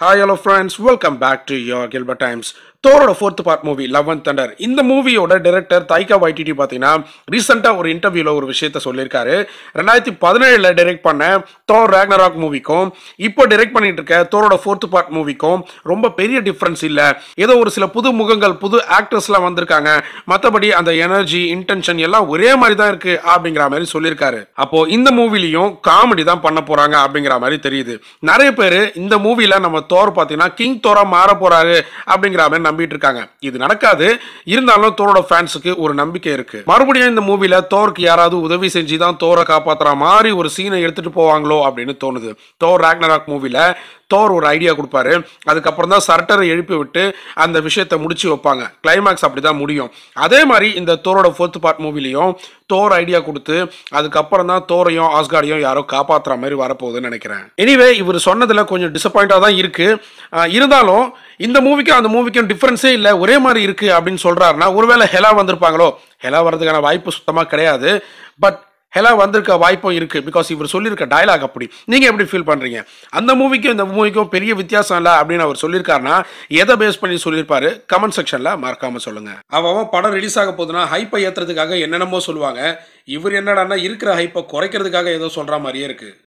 hi hello friends welcome back to your Gilbert times தோரோட fourth part movie love and thunder இந்த மூவியோட director தைக்கா வைடிடி பார்த்தீங்கன்னா ரீசெண்டாக ஒரு இன்டர்வியூவில் ஒரு விஷயத்த சொல்லியிருக்காரு ரெண்டாயிரத்தி பதினேழில் டைரக்ட் பண்ண தோர் ரேக்னராக் மூவிக்கும் இப்போ டைரக்ட் பண்ணிட்டு இருக்க தோரோட ஃபோர்த் பார்ட் மூவிக்கும் ரொம்ப பெரிய டிஃப்ரென்ஸ் இல்லை ஏதோ ஒரு சில புது முகங்கள் புது ஆக்டர்ஸ்லாம் வந்திருக்காங்க மற்றபடி அந்த எனர்ஜி இன்டென்ஷன் எல்லாம் ஒரே மாதிரி தான் இருக்கு அப்படிங்கிற மாதிரி சொல்லியிருக்காரு அப்போ இந்த மூவிலையும் காமெடி தான் பண்ண போறாங்க அப்படிங்கிற மாதிரி தெரியுது நிறைய பேர் இந்த மூவில நம்ம தோர் பார்த்தீங்கன்னா கிங் தோரா மாற போறாரு அப்படிங்கிற மாதிரி நம்பிட்டு இருக்காங்க இது நடக்காது இருந்தாலும் தோரோட ஃபேன்ஸுக்கு ஒரு நம்பிக்கை இருக்கு மறுபடியும் இந்த மூவில தோருக்கு யாராவது உதவி செஞ்சு தான் தோரை காப்பாத்துற மாதிரி ஒரு சீனை எடுத்துட்டு போவாங்களோ அப்படின்னு தோணுது தோர் ராக்னராக் மூவில தோர் ஒரு ஐடியா கொடுப்பாரு அதுக்கப்புறம் தான் சர்ட்டரை எழுப்பி விட்டு அந்த விஷயத்தை முடிச்சு வைப்பாங்க கிளைமேக்ஸ் அப்படி தான் முடியும் அதே மாதிரி இந்த தோரோட ஃபோர்த் பார்ட் மூவிலையும் தோர் ஐடியா கொடுத்து அதுக்கப்புறம் தான் தோரையும் ஆஸ்கார்டையும் யாரோ காப்பாத்துற மாதிரி வரப்போகுதுன்னு நினைக்கிறேன் எனிவே இவர் சொன்னதில் கொஞ்சம் டிசப்பாயிண்டாக தான் இருக்கு ஆஹ் இருந்தாலும் இந்த மூவிக்கும் அந்த மூவிக்கும் டிஃப்ரென்ஸே இல்லை ஒரே மாதிரி இருக்கு அப்படின்னு சொல்றாருன்னா ஒருவேளை ஹெலா வந்திருப்பாங்களோ ஹெலா வர்றதுக்கான வாய்ப்பு சுத்தமாக கிடையாது பட் ஹெலா வந்திருக்க வாய்ப்பும் இருக்கு பிகாஸ் இவர் சொல்லியிருக்க டயலாக் அப்படி நீங்க எப்படி ஃபீல் பண்றீங்க அந்த மூவிக்கும் இந்த மூவிக்கும் பெரிய வித்தியாசம் இல்லை அப்படின்னு அவர் சொல்லியிருக்காருன்னா எதை பேஸ் பண்ணி சொல்லியிருப்பாரு கமெண்ட் செக்ஷன்ல மறக்காம சொல்லுங்க அவன் படம் ரிலீஸ் ஆக போகுதுன்னா ஹைப்பை ஏத்துறதுக்காக என்னென்னமோ சொல்லுவாங்க இவர் என்னடான்னா இருக்கிற ஹைப்பை குறைக்கிறதுக்காக ஏதோ சொல்ற மாதிரியே இருக்கு